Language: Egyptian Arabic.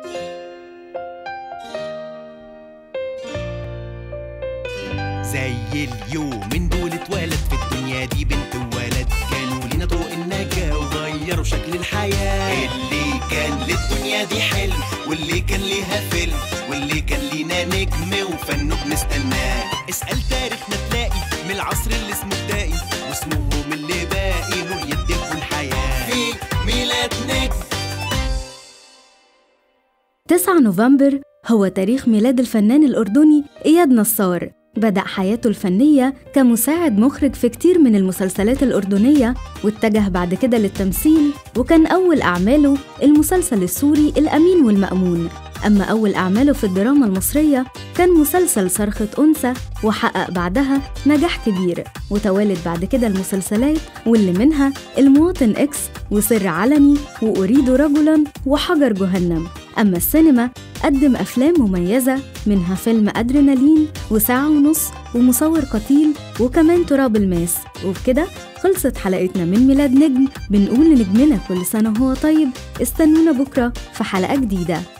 زي اليوم من دول اتولد في الدنيا دي بنت وولد كانوا لينا طرق النجاة وغيروا شكل الحياة اللي كان للدنيا دي حلم واللي كان ليها فيلم واللي كان لينا نجم وفنه بنستناه اسأل تاريخنا تلاقي من العصر اللي اسمه بدائي واسمهم اللي باقي نور يديكوا الحياة في ميلاد نجم 9 نوفمبر هو تاريخ ميلاد الفنان الأردني إياد نصار بدأ حياته الفنية كمساعد مخرج في كتير من المسلسلات الأردنية واتجه بعد كده للتمثيل وكان أول أعماله المسلسل السوري الأمين والمأمون أما أول أعماله في الدراما المصرية كان مسلسل صرخة أنثى وحقق بعدها نجاح كبير وتوالت بعد كده المسلسلات واللي منها المواطن إكس وسر علني وأريد رجلا وحجر جهنم أما السينما قدم أفلام مميزة منها فيلم أدرينالين وساعة ونص ومصور قتيل وكمان تراب الماس وبكده خلصت حلقتنا من ميلاد نجم بنقول لنجمنا كل سنة وهو طيب استنونا بكرة في حلقة جديدة